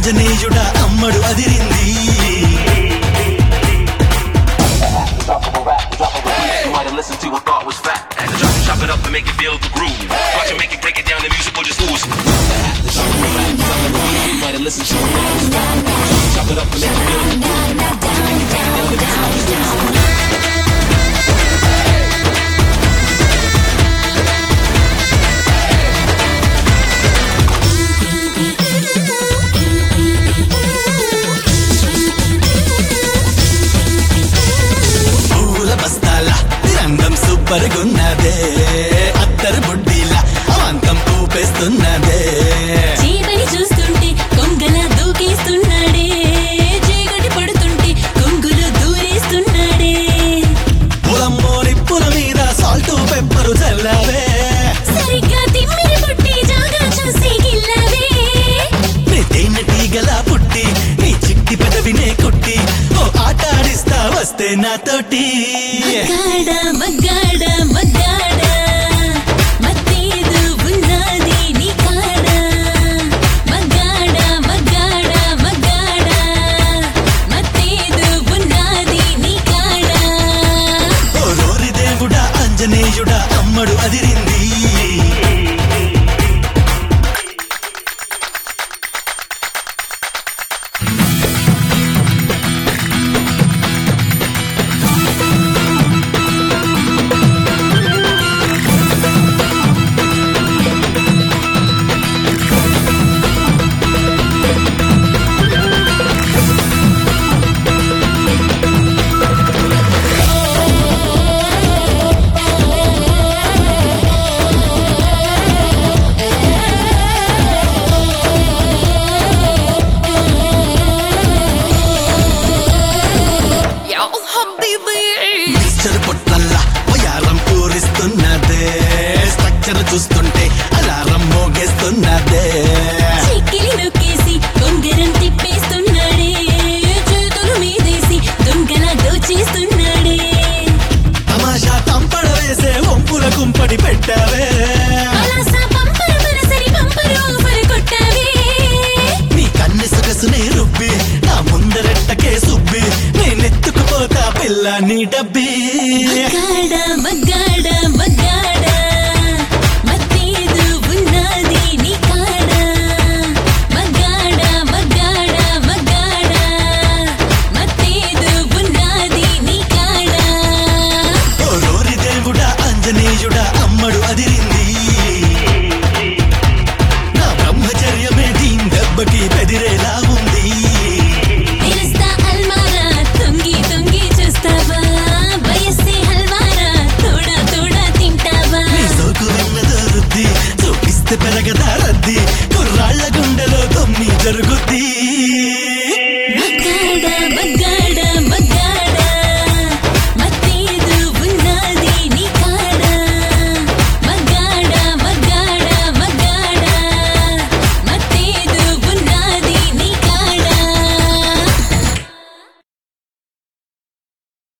ఆంజనేయుడ అమ్మడు అదిరింది You might have listened to what thought was fact. Had to chop, chop it up and make it feel the groove. Watch it, make it break it down. The music will just ooze. You might have listened to what thought was fact. Chop it up and make it feel the groove. పూల బస్తాల రంగం super గున్నదే అత్తరు బుడ్డిల అవంతం పూపేస్తున్నదే చీమని చూస్తుంటే కొంగల దూకేస్తున్నాడే చీకటి పడుతుంటే కొంగులు దూరేస్తున్నాడే పొలమ్మో నిప్పుల మీద salt pepper చల్లవే సరిగ్గా తిమ్మిరి పుట్టి జాగా చూసి గిల్లవే నీ తేనెటీగల పుట్టి నీ చిట్టి పెదవినే కుట్టి ఓ ఆట ఆడిస్తా వస్తే నాతోటి మగ్గాడ మగ్గాడ మగ్గాడ మత్తేదు ఉన్నది నీ కాడ మగ్గాడ మగ్గాడ మగ్గాడ మత్తేదు ఉన్నది నీ కాడ ఓ రోరి దేవుడా ఆంజనేయుడా అమ్మడు అదిరింది యా హబీబీ మిక్చర్ పొట్లల్లా వయారం పూరిస్తున్నదే స్ట్రక్చర్ చూస్తుంటే అలారం మోగేస్తున్నదే చిక్కిలి నొక్కేసి కొంగరం తిప్పేస్తున్నాడే చేతులు మీదేసి దొంగల దోచేస్తున్నాడే తమాషా తంపడ వేసే వంపుల కుంపడి పెట్టావే పలాస పంపరు పరసరి పంపరు ఊపరు కొట్టావే నీ కన్ని సొగసునే రుబ్బి నా ముందరెట్టకే సుబ్బి నేనెత్తుకుపోతా పిల్ల నీ డబ్బి మగ్గాడ